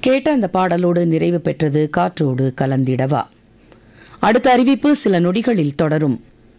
கேட்ட அந்த பாடலோடு நிறைவு பெற்றது காற்றோடு கலந்திடவா அடுத்த அறிவிப்பு சில நொடிகளில் தொடரும்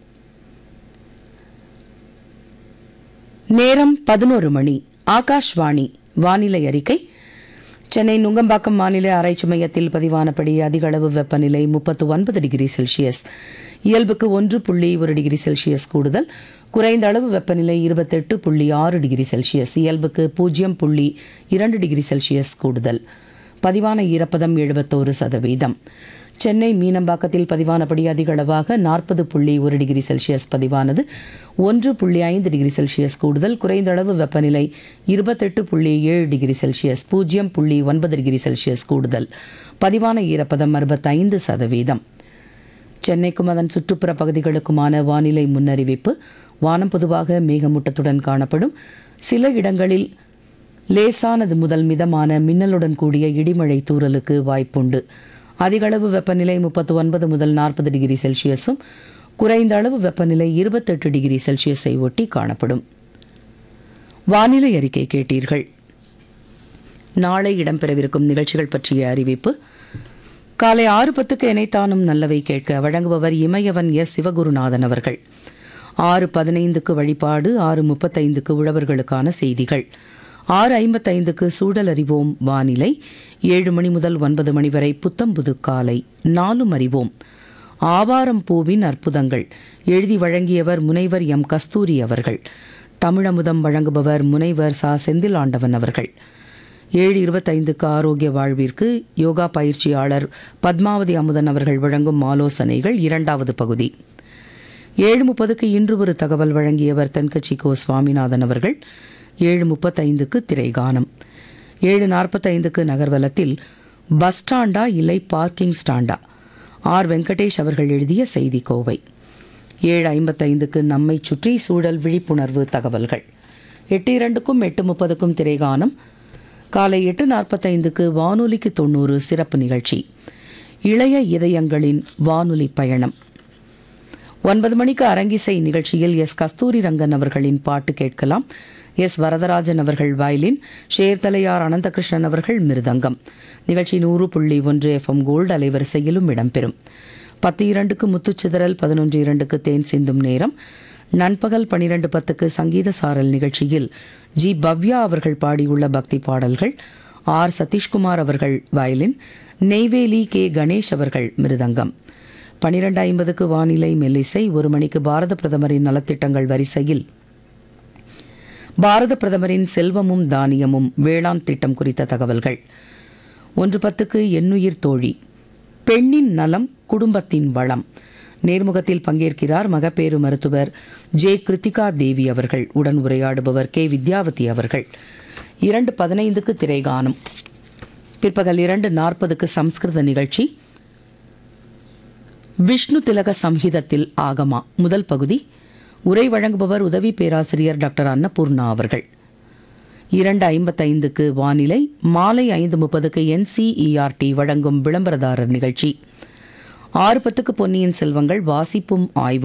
நேரம் பதினோரு மணி ஆகாஷ்வாணி வானிலை அறிக்கை சென்னை நுங்கம்பாக்கம் வானிலை ஆராய்ச்சி மையத்தில் பதிவானபடி அதிக அளவு வெப்பநிலை முப்பத்து ஒன்பது டிகிரி செல்சியஸ் இயல்புக்கு ஒன்று புள்ளி ஒரு டிகிரி செல்சியஸ் கூடுதல் குறைந்த அளவு வெப்பநிலை இருபத்தெட்டு புள்ளி ஆறு டிகிரி செல்சியஸ் இயல்புக்கு பூஜ்ஜியம் புள்ளி இரண்டு டிகிரி செல்சியஸ் கூடுதல் பதிவான ஈரப்பதம் எழுபத்தோரு சதவீதம் சென்னை மீனம்பாக்கத்தில் பதிவானபடி அதிக அளவாக நாற்பது புள்ளி ஒரு டிகிரி செல்சியஸ் பதிவானது ஒன்று புள்ளி ஐந்து டிகிரி செல்சியஸ் கூடுதல் குறைந்த அளவு வெப்பநிலை இருபத்தெட்டு புள்ளி ஏழு டிகிரி செல்சியஸ் பூஜ்ஜியம் புள்ளி ஒன்பது டிகிரி செல்சியஸ் கூடுதல் பதிவான ஈரப்பதம் அறுபத்தைந்து சதவீதம் சென்னைக்கும் அதன் சுற்றுப்புற பகுதிகளுக்குமான வானிலை முன்னறிவிப்பு வானம் பொதுவாக மேகமூட்டத்துடன் காணப்படும் சில இடங்களில் லேசானது முதல் மிதமான மின்னலுடன் கூடிய இடிமழை தூறலுக்கு வாய்ப்புண்டு அதிகளவு வெப்பநிலை முப்பத்து ஒன்பது முதல் நாற்பது டிகிரி செல்சியஸும் குறைந்த அளவு வெப்பநிலை இருபத்தெட்டு டிகிரி செல்சியஸை ஒட்டி காணப்படும் வானிலை அறிக்கை கேட்டீர்கள் நாளை இடம்பெறவிருக்கும் நிகழ்ச்சிகள் பற்றிய அறிவிப்பு காலை ஆறு பத்துக்கு இணைத்தானும் நல்லவை கேட்க வழங்குபவர் இமயவன் எஸ் சிவகுருநாதன் அவர்கள் ஆறு பதினைந்துக்கு வழிபாடு ஆறு முப்பத்தைந்துக்கு உழவர்களுக்கான செய்திகள் ஆறு ஐம்பத்தைந்துக்கு சூழல் அறிவோம் வானிலை ஏழு மணி முதல் ஒன்பது மணி வரை புத்தம்புது காலை நாலும் அறிவோம் ஆவாரம் பூவின் அற்புதங்கள் எழுதி வழங்கியவர் முனைவர் எம் கஸ்தூரி அவர்கள் தமிழமுதம் வழங்குபவர் முனைவர் சா செந்தில் ஆண்டவன் அவர்கள் ஏழு இருபத்தைந்துக்கு ஆரோக்கிய வாழ்விற்கு யோகா பயிற்சியாளர் பத்மாவதி அமுதன் அவர்கள் வழங்கும் ஆலோசனைகள் இரண்டாவது பகுதி ஏழு முப்பதுக்கு இன்று ஒரு தகவல் வழங்கியவர் தென்கட்சி கோ சுவாமிநாதன் அவர்கள் ஏழு முப்பத்தைந்துக்கு திரைகானம் ஏழு நாற்பத்தைந்துக்கு நகர்வலத்தில் பஸ் ஸ்டாண்டா இல்லை பார்க்கிங் ஸ்டாண்டா ஆர் வெங்கடேஷ் அவர்கள் எழுதிய செய்தி கோவை ஏழு ஐம்பத்தைந்துக்கு நம்மை சுற்றி சூழல் விழிப்புணர்வு தகவல்கள் எட்டு இரண்டுக்கும் எட்டு முப்பதுக்கும் திரைகானம் காலை எட்டு நாற்பத்தைந்துக்கு வானொலிக்கு தொண்ணூறு சிறப்பு நிகழ்ச்சி இளைய இதயங்களின் வானொலி பயணம் ஒன்பது மணிக்கு அரங்கிசை நிகழ்ச்சியில் எஸ் கஸ்தூரி ரங்கன் அவர்களின் பாட்டு கேட்கலாம் எஸ் வரதராஜன் அவர்கள் வயலின் ஷேர்தலையார் அனந்தகிருஷ்ணன் அவர்கள் மிருதங்கம் நிகழ்ச்சி நூறு புள்ளி ஒன்று எஃப்எம் கோல்டு அலைவரிசையிலும் இடம்பெறும் பத்து இரண்டுக்கு முத்துச்சிதறல் பதினொன்று இரண்டுக்கு தேன் சிந்தும் நேரம் நண்பகல் பனிரெண்டு பத்துக்கு சங்கீத சாரல் நிகழ்ச்சியில் ஜி பவ்யா அவர்கள் பாடியுள்ள பக்தி பாடல்கள் ஆர் சதீஷ்குமார் அவர்கள் வயலின் நெய்வேலி கே கணேஷ் அவர்கள் மிருதங்கம் பனிரெண்டு ஐம்பதுக்கு வானிலை மெல்லிசை ஒரு மணிக்கு பாரத பிரதமரின் நலத்திட்டங்கள் வரிசையில் பாரத பிரதமரின் செல்வமும் தானியமும் வேளாண் திட்டம் குறித்த தகவல்கள் ஒன்று பத்துக்கு எண்ணுயிர் தோழி பெண்ணின் நலம் குடும்பத்தின் வளம் நேர்முகத்தில் பங்கேற்கிறார் மகப்பேறு மருத்துவர் ஜே கிருத்திகா தேவி அவர்கள் உடன் உரையாடுபவர் கே வித்யாவதி அவர்கள் இரண்டு பதினைந்துக்கு திரைகானம் பிற்பகல் இரண்டு நாற்பதுக்கு சம்ஸ்கிருத நிகழ்ச்சி விஷ்ணு திலக சம்ஹிதத்தில் ஆகமா முதல் பகுதி உரை வழங்குபவர் உதவி பேராசிரியர் டாக்டர் அன்னபூர்ணா அவர்கள் இரண்டு ஐம்பத்தைந்துக்கு வானிலை மாலை ஐந்து முப்பதுக்கு என்சிஇஆர்டி வழங்கும் விளம்பரதாரர் நிகழ்ச்சி ஆறு பத்துக்கு பொன்னியின் செல்வங்கள் வாசிப்பும் ஆய்வும்